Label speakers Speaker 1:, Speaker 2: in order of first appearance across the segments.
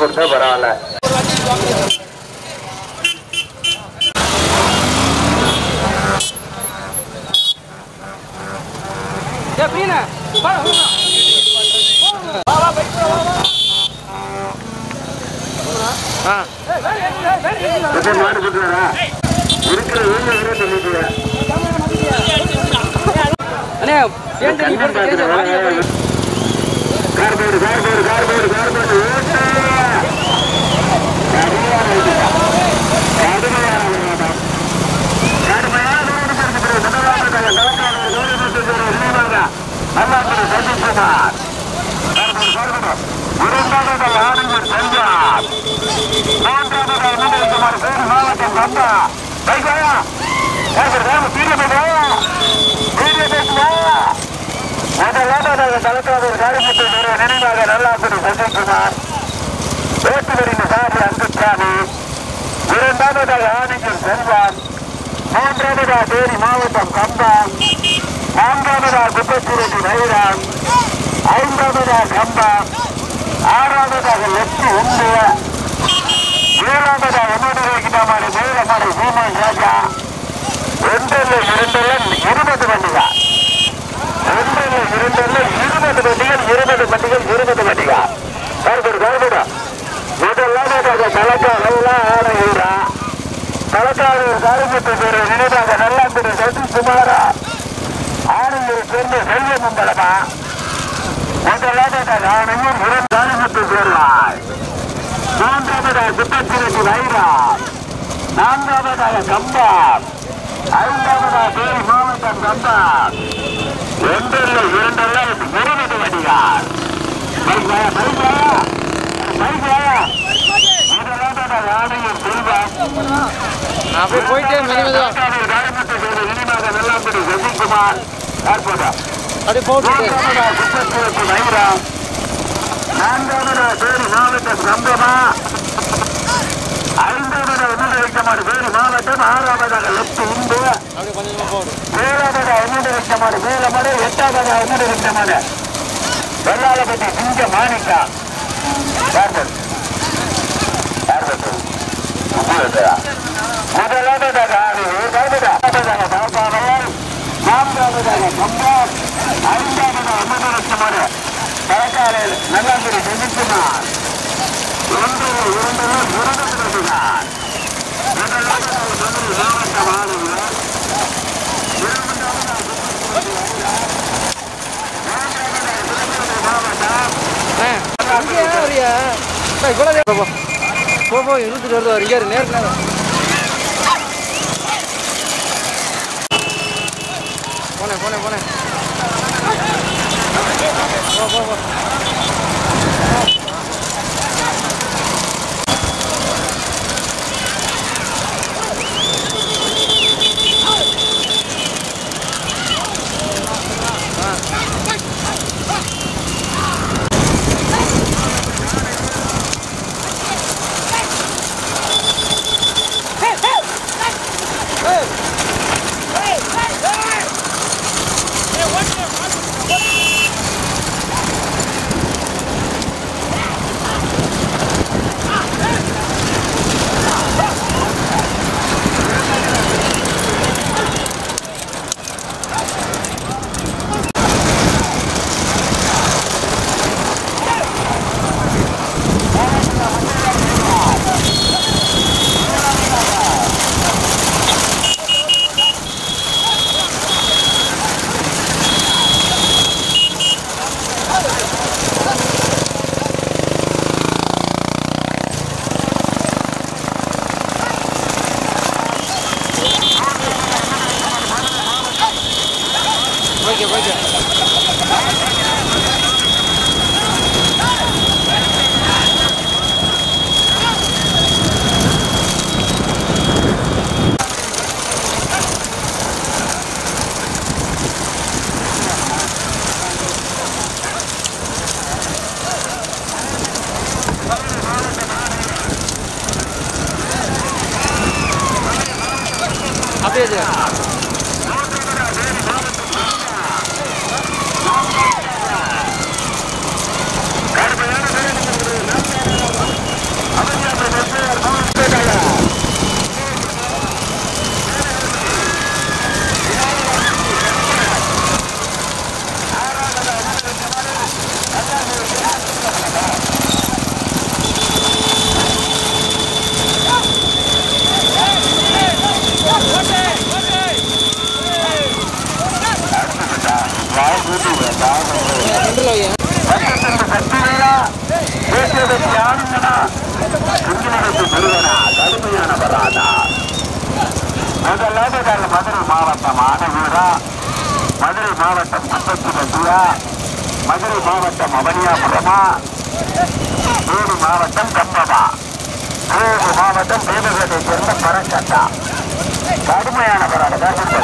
Speaker 1: கொடுத்தா பரவாயில்ல இப்ப மாடு கொடுத்தாரா இருக்கிற ஊர்ல கூட சொல்லிட்டு
Speaker 2: அண்ணே சேர்ந்து நீ போட்டு சேர்ந்து வாடியை போய்
Speaker 1: கார்போர்டு கார்போர்டு கார்போர்டு கார்போர்டு ஓட்டு கடுமையான இதுடா. கடுமையான விளையாட்டம். கடுமையான விளையாட்டு இருக்கிற முதலாவதாக தலைக்காரர் கௌரவத்துக்கு நினைவாக அல்லாஹ் சந்திக்குமார் கார்போர்டு கார்போர்டு இரண்டாவதாக ஆனந்தர் செல்வார் மூன்றாவதாக முன்னிறுத்துமாறு பேர் மாவட்டம் கந்தா பைக்காயா கார்போர்டு ராம வீடியோ பேசுவா வீடியோ பேசுவா முதலாவதாக தலைக்காரர் காரிமுத்து நினைவாக நல்லாக்குடி சந்திக்குமார் வேட்டுவரின் சாதி அங்குச்சாமி இரண்டாவதாக ஆணையம் செல்வான் மூன்றாவதாக தேனி மாவட்டம் கம்பம் நான்காவதாக குப்பச்சூரட்டி வைராம் ஐந்தாவதாக கம்பம் ஆறாவதாக லட்சி உண்டு ஏழாவதாக ஒன்றுடைய கிட்டமாடி மேலமாடி சீமான் ராஜா ஒன்றில் இரண்டில் இருபது வண்டிகள் ஒன்றில் இரண்டில் இருபது வண்டிகள் இருபது வண்டிகள் இருபது வண்டிகள் கார்போடு கார்போடு முதலாவதாக கலக்கா நல்லா ஆணையூரா கலக்காரூர் காரிமுத்து பேர் நினைவாக நல்லாந்திரி சசிகுமாரா ஆணையூர் சேர்ந்த செல்வமங்கலமா முதலாவதாக ஆணையூர் உடன் காரிமுத்து சேர்வாய் மூன்றாவதாக குப்பச்சிரட்டி வைரா நான்காவதாக கம்பாம் ஐந்தாவதாக தேனி மாவட்டம் கம்பாம் ஒன்றல்ல இரண்டல்ல இருபது வடிகார் பைக் வாயா பைக் வாயா பைக் வாயா முதலாவதாக ஆணையூர் செல்வம்
Speaker 2: அப்படியே போயிட்டே மெது மெதுவா
Speaker 1: காரியமற்ற செய்த இனிமாக நல்லாம்படி சசிகுமார் ஏற்பட்டா
Speaker 2: அப்படியே போட்டு
Speaker 1: மூன்றாவதா குற்றத்திற்கு வைரா நான்காவதா தேனி மாவட்டம் சம்பமா ஐந்தாவதா உன்னதமாடு தேனி மாவட்டம் ஆறாவதாக லெப்ட் உண்டு
Speaker 2: அப்படியே கொஞ்சமா போடு
Speaker 1: ஏழாவதா உன்னதமாடு வேலமாடு எட்டாவதா உன்னதமாடு வெள்ளாளப்பட்டி சிங்க மாணிக்கா யார் முதலாவதாக ஆணையூர் கல்விதாவதாக பாப்பாவையர் நான்காவதாக கம்பம் ஐந்தாவதாக அமிர்தலட்சமான கலக்காலையில் நல்லாந்திரி செஞ்சுக்குமார் ஒன்று இரண்டு முருகன் முதலாவதாக மதுரை மாவட்டம் ஆணையூர் இரண்டாவதாக மாவட்டம்
Speaker 2: இங்கே வரியா இவ்வளோ போ போ போ இழுத்துட்டு வருது அவர் இங்கே நேருக்கு நேரம் போனேன் போனேன் போனேன் போ போ போ ஓகே ஓகே அப்படியே இரு.
Speaker 1: முதலாவதாக மதுரை மாவட்டம் ஆனவூரா மதுரை மாவட்டம் குப்பச்சிபட்டியா மதுரை மாவட்டம் அவனியாபுரமா வேலூர் மாவட்டம் கம்பமா வேலூர் மாவட்டம் தேவகத்தை சேர்ந்த பரக்கட்டா கடுமையான போராட்டம்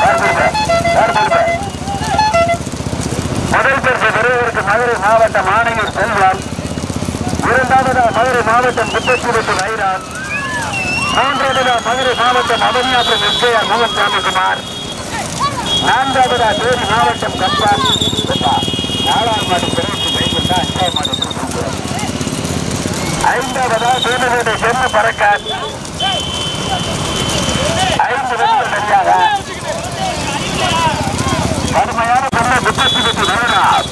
Speaker 1: முதல் பரிசு பெறுவதற்கு மதுரை மாவட்டம் ஆணையர் செல்வம் இரண்டாவதா மதுரை மாவட்டம் குப்பச்சிபட்டு வைரான் மூன்றாவதா மதுரை மாவட்டம் அவனியாபுரம் எஸ்கேஆர் மோகன் சாமிக்குமார் நான்காவதா தேனி மாவட்டம் கப்பான் நாலாம் மாடு பிறகு பைக் அஞ்சாவது மாடு கொடுத்துருக்கிறோம் ஐந்தாவதா தேவகோட்டை சென்று பறக்கார் ஐந்து வெற்றிகள் சரியாக கடுமையான பொண்ணை முப்பத்தி வெற்றி வருகிறார்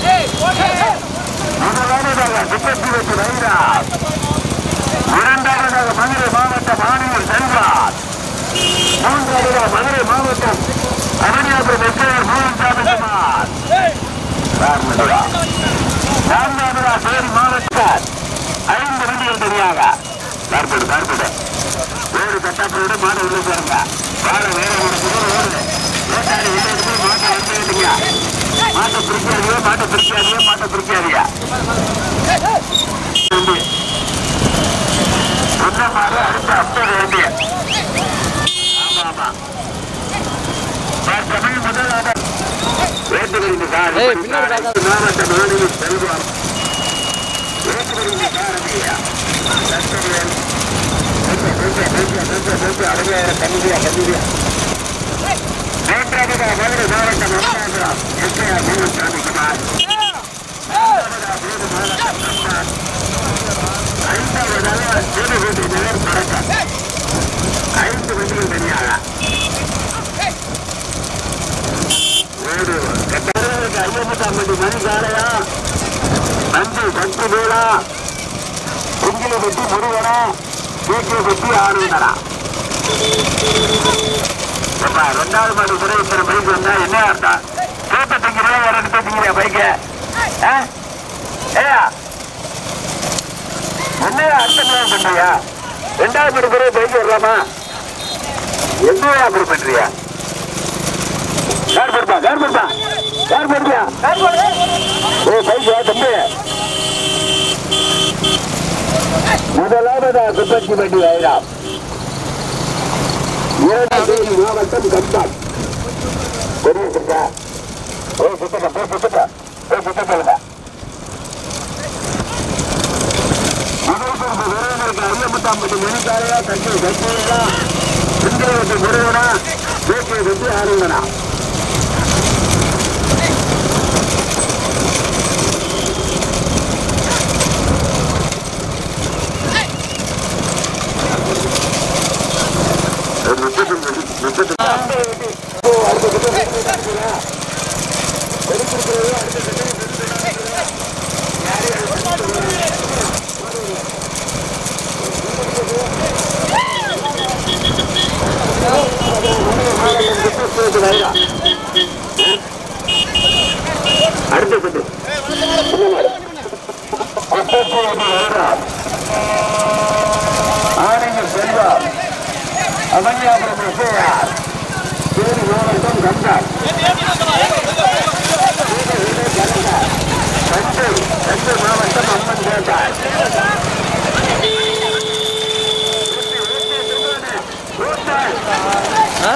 Speaker 1: முதலாவதாக முப்பத்தி வெற்றி வருகிறார் இரண்டாவதாக மதுரை மாவட்டம் ஆணையர் செல்வார் மூன்றாவதாக மதுரை மாவட்டம் அவனியாபுரம் எஸ்ஐஆர் மோகன் சாமிக்குமார் நான்காவதா தேனி மாவட்டம் ஐந்து வண்டிகள் தனியாக பார்ப்பது பார்ப்பது வேறு கட்டாப்போட மாடு உள்ள பாருங்க வாழ வேற ஒரு குதிரை ஓடுது ஓட்டாடி உள்ள போய் மாட்டை வந்து வேண்டிங்க மாட்டை பிடிக்காதியோ மாட்டை பிடிக்காதியோ மாட்டை பிடிக்காதியா சொன்ன மாதிரி அடுத்த அப்டேட் வேண்டிய ஆமா ஆமா தற்சமயம் முதலாக வேட்டுகளின் கார்
Speaker 2: ஏய், பின்னாடி பார்க்காத.
Speaker 1: மாவட்ட மாநில செல்வம் வேட்டுகளின் காரணியா தற்சமயம் மூன்றாவதா மதுரை மாவட்டம் அமலாபுரம் எஸ்ஐஆர் மோகன் சாமிக்குமார் ஐந்தாவதாக திருகுடி நகர் பறக்க ஐந்து வண்டிகள் தனியாக ஒரு கட்டாளருக்கு ஐம்பத்தாம் வண்டி மணி காலையா அஞ்சு பத்து வேளா குங்கில வெட்டி முருகனா வீட்டில் வெட்டி ஆளுநரா அப்பா ரெண்டாவது மாடு கூட இத்தனை பைக் வந்தா என்ன அர்த்தம் தூக்க திங்கிறா வரட்டு திங்கிறியா பைக்க ஏயா என்ன அர்த்தம் பண்றியா ரெண்டாவது மாடு கூட பைக் வரலாமா என்னையா அப்படி பண்றியா யார் பொறுப்பா யார் பொறுப்பா யார் பொறுப்பியா ஓ பைக் வா தம்பி முதலாவதா குப்பச்சி வண்டி வைராம் இரண்டாவது மாவட்டம் கம்பால் பெரிய இருக்கா ஓ சுத்தப்பா போ சுத்தப்பா ஓ சுத்த சொல்லுங்க ஐயம்பத்தாம்பது மணிக்காரையா தஞ்சை கட்சியா சிந்திரவட்டு முருகனா தேசிய கட்சி ஆளுங்கனா அடுத்தது ஆணையர் செல்வம் அவனியாபுரம் இசையார் தேனி மாவட்டம் கண்டார் தஞ்சை தஞ்சை மாவட்டம் அம்மன் கேட்டார்
Speaker 2: ஆ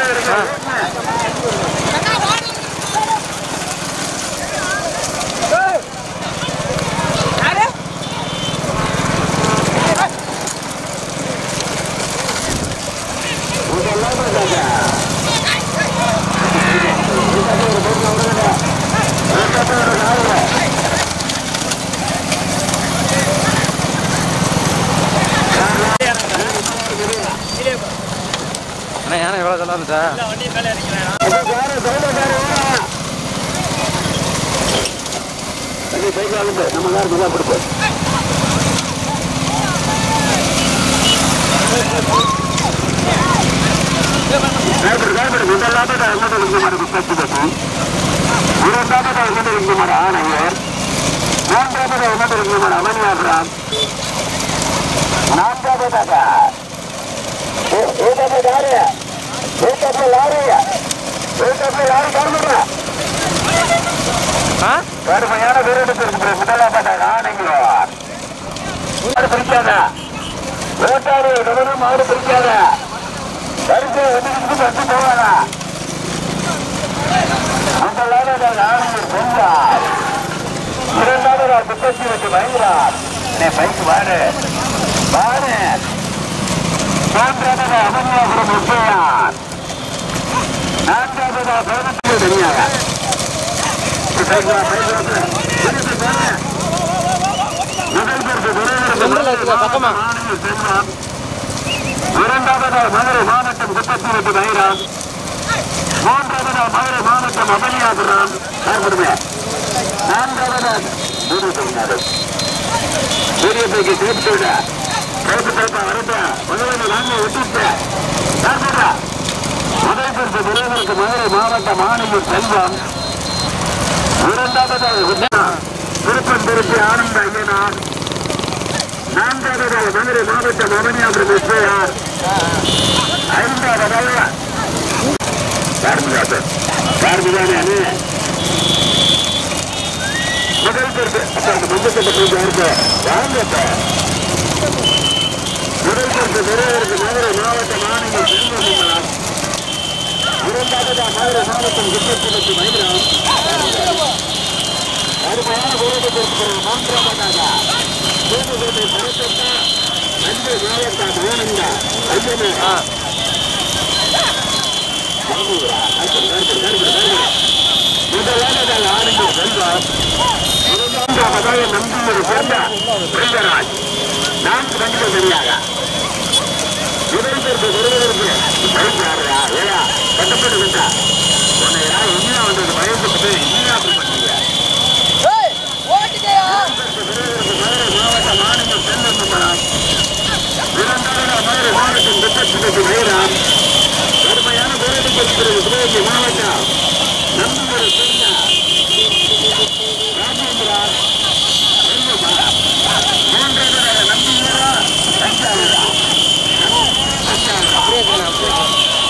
Speaker 2: அண்ணா யானை எவ்வளோ சொல்ல வந்துட்டா
Speaker 1: நம்ம கார் நல்லா பிடிப்போம் முதலாவது அகமது மர முப்பத்தி பத்து இரண்டாவது அகமது மர ஆணையர் மூன்றாவது அகமது மர அவனியாபுரம் நான்காவதாக ஏதாவது யாரு கடுமையான வீரனுக்கு முதலாவதாக ஆணையார் மாடு பிடிக்காத ஓட்டாரு கவனம் மாடு பிடிக்காத வரிசை ஒதுக்கிட்டு வந்து போவாரா முதலாவதாக ஆணையர் சென்றார் இரண்டாவதாக முப்பத்தி எட்டு பயங்கரார் பைக் வாடு வாடு மூன்றாவதாக அமன்யாபுரம் முப்பையார் நான்காவதாக பதினெட்டு தனியாக
Speaker 2: செந்தில் இருக்குதா, பக்கமா?
Speaker 1: இரண்டாவதாக மதுரை மாவட்டம் குப்பத்தூருக்கு பைரான் மூன்றாவதாக மதுரை மாவட்டம் அபனியாபுரம் சார்படுமே நான்காவதாக மூணு சொன்னாரு பெரிய பைக்கு சேர்த்து விட சேர்த்து சேர்த்தா வரட்டா முதல்ல நாங்க விட்டுட்டு சார்படுறா முதல் பெருசு விரைவிற்கு மதுரை மாவட்டம் ஆணையூர் செல்வம் இரண்டாவதாக திருப்பன் திருப்பி ஆனந்த ஐயனார் நான்காவதாக மதுரை மாவட்டம் அவனியாபுரம் எஸ்ஐஆர் ஐந்தாவதாக கார்மிகாசன் கார்மிகானே அணி முதல் பெருசு அப்ப அந்த மஞ்சள் பூஜை இருக்கு வாங்க அப்ப. முதல் பெருசு விரைவிற்கு மதுரை மாவட்டம் ஆணையூர் செல்வம் இரண்டாவதா மதுரை மாவட்டம் குற்றத்துறைக்கு மயிலம் அருமையான உறவு கொடுக்கிறது மூன்றாவதாக தூதுகோட்டை பரத்தட்டா அஞ்சு மாவட்டம் ஆனந்தா ஐயனே
Speaker 2: ஆ
Speaker 1: முதலாவதாக ஆனந்த செல்வம் இரண்டாவதாக நம்பியூர் சேர்ந்த பிரிந்தராஜ் நான்கு வண்டிகள் சரியாக முதல் பேருக்கு ஒருவருக்கு பயப்படுறா ஏயா கட்டப்பட்டு விட்டா உன்னை யார் உண்மையா வந்தது பயப்பட்டு இனியா அப்படி பண்ணீங்க மதுரை மாவட்டம் மாநிலம் செல்வம் மண்டலம் இரண்டாவது மதுரை மாவட்டம் திட்டத்துக்கு நேரம் கடுமையான போராட்டம் இருக்கிறது சிவகங்கை மாவட்டம் நம்பியூர் சேர்ந்த ராஜேந்திரா செல்வமா மூன்றாவது நம்பியூரா தஞ்சாவூரா தஞ்சாவூரா
Speaker 2: அப்படியே இருக்கணும் அப்படியே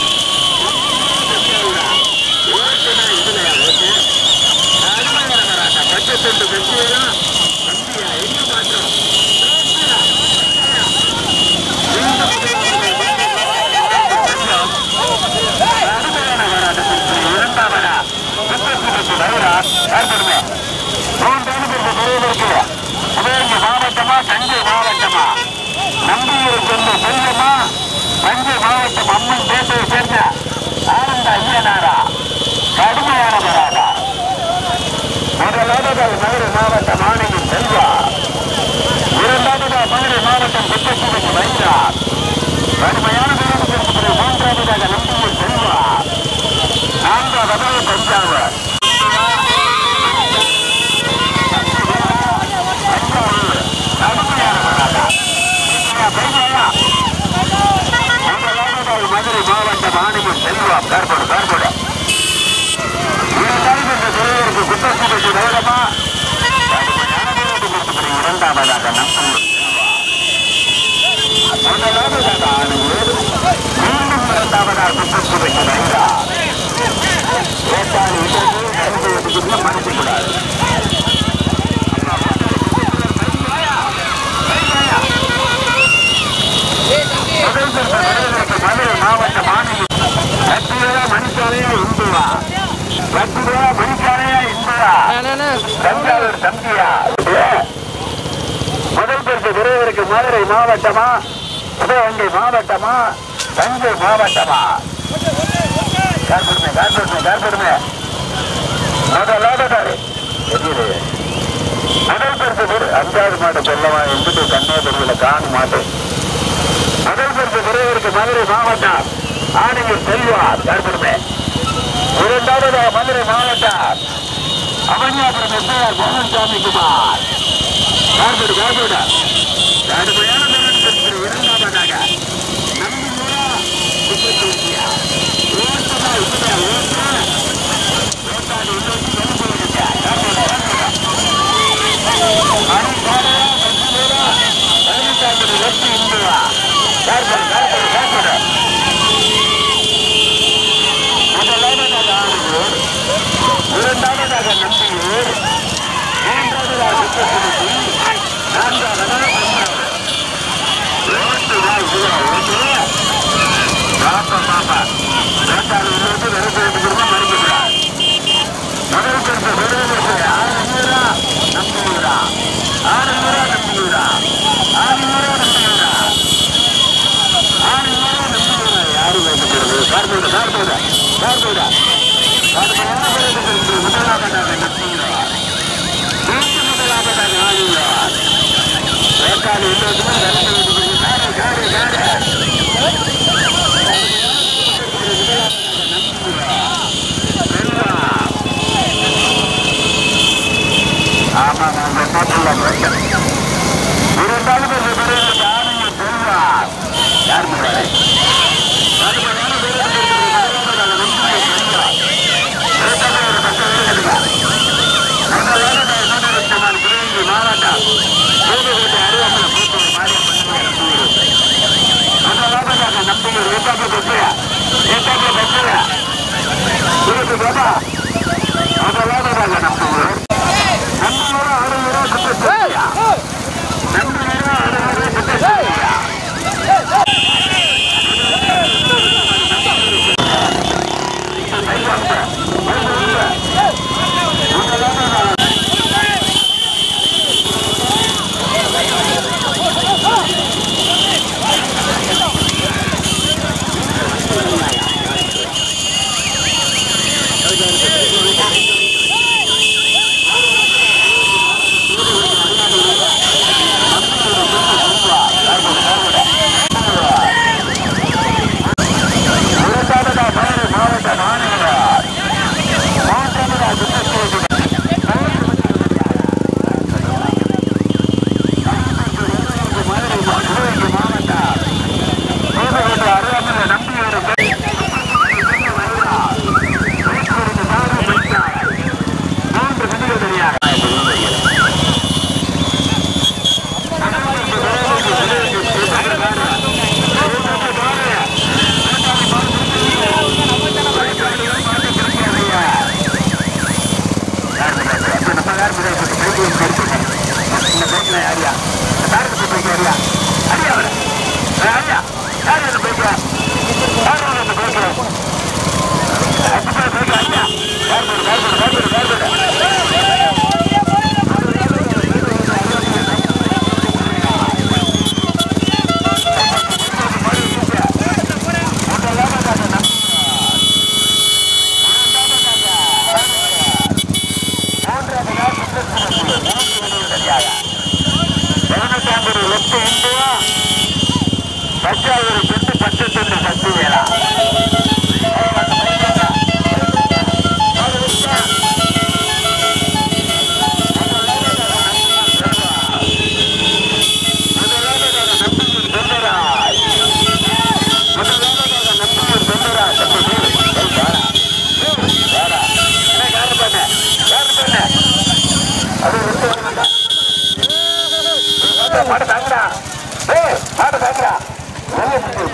Speaker 1: மாவட்டமா தஞ்சை மாவட்டமா நம்பியூர் கொண்ட செல்வமா தஞ்சை மாவட்டம் அம்மன் பேட்டையை சேர்ந்த ஆனந்த ஐயனாரா கடுமையான போராட்டா முதலாவதாக மதுரை மாவட்டம் ஆணையம் செல்வா இரண்டாவதாக மதுரை மாவட்டம் குற்றத்துறைக்கு வைரா கடுமையான போராட்டத்திற்கு மூன்றாவதாக நம்பியூர் செல்வா நான்காவதாக தஞ்சாவூர் கடுமையான போராட்டம் முதலாவதாக மதுரை மாவட்டம் ஆணையம் செல்வா கார்போடு கார்போடு இரண்டாவது இந்த துறையிற்கு குற்றச்சாட்டு தைரமா இரண்டாவதாக நம்பூர் முதலாவதாக ஆணையூர் மீண்டும் இரண்டாவதாக குற்றச்சாட்டு தைரா ஏற்பாடு இட்டது கருதுவதற்கு மறைக்கக்கூடாது முதல் பெற்ற தலைவருக்கு மதுரை மாவட்ட மாநில லட்சுமியா மணிச்சாலையா இந்துவா லட்சுமியா மணிச்சாலையா இந்துவா
Speaker 2: அண்ணா அண்ணா
Speaker 1: தஞ்சாவூர் தம்பியா முதல் பெற்ற விரைவருக்கு மதுரை மாவட்டமா சிவகங்கை மாவட்டமா தஞ்சை மாவட்டமா கார்படுமே கார்படுமே கார்படுமே முதலாவது தெரியுது முதல் பெருசு பேர் அஞ்சாவது மாட்டை சொல்லவா எங்கிட்டு கன்னியாகுமரியில காணும் மாட்டேன் முதல் பெருசு விரைவருக்கு மதுரை மாவட்டம் ஆணையூர் செல்வா கார்படுமே இரண்டாவது மதுரை மாவட்டம் அவனியாபுரம் எஸ்ஐஆர் மோகன்சாமி குமார் கார்படு கார்படு கடுமையான நிறுவனத்திற்கு இரண்டாவதாக நம்பியூரா குப்பத்தூர்த்தியா ஓட்டமா உண்மையா ஓட்ட ஓட்டாது உள்ளது சொல்லுங்க கார்படு அணிசாலையா நம்பியூரா பதினெட்டாவது வெற்றி இந்துவா கார்படு கார்படு கார்படு முதலாவதாக ஆணையூர் இரண்டாவதாக நம்பியூர் யார் போயிடா கடுமையான போராட்டத்திற்கு முதலாவதாக நட்புகிறார் மீண்டும் முதலாவதாக ஆளுகிறார் வேட்டாளி எல்லோருமே நடந்து காடு காடு காடு ஆமா நாங்க பாட்டுள்ள பிரச்சனை இருந்தாலும் இந்த பிறகு யாரையும் சொல்வார் யார் முன்னாடி கடுமையான போராட்டத்திற்கு முதலாவதாக நட்புகிறார் வேட்டாளி ஒரு பக்கம் இருக்கிறார் மாவட்டம் பூமிகளுக்கு அருகாமல் பூத்தூர் மாரியம்மன் முதலாவதாக நம்பிக்கை ஏற்றாக்க பெற்றையா ஏற்றாக்க பெற்றையா உங்களுக்கு பாபா முதலாவதாக நம்புவோம் நம்புவோம் அறுவரோ குற்றச்செய்யா நம்புவோம் அறுவரோ குற்றச்செய்யா இரண்டாவதா மதுரை மாவட்ட மாநிலர் மூன்றாவதா குற்றச்செய்தி மதுரை சிவகங்கை மாவட்டம் சிவகங்கை அருகாமையில் நம்பியூர் மூன்று விதிகள் தெரியாது பதினெட்டாம்பது லட்சம் இந்துவா பச்சாவூர் சொத்து பத்து தொண்டு சத்து வேளா மாடு தாங்கடா ஏய் மாடு தாங்கடா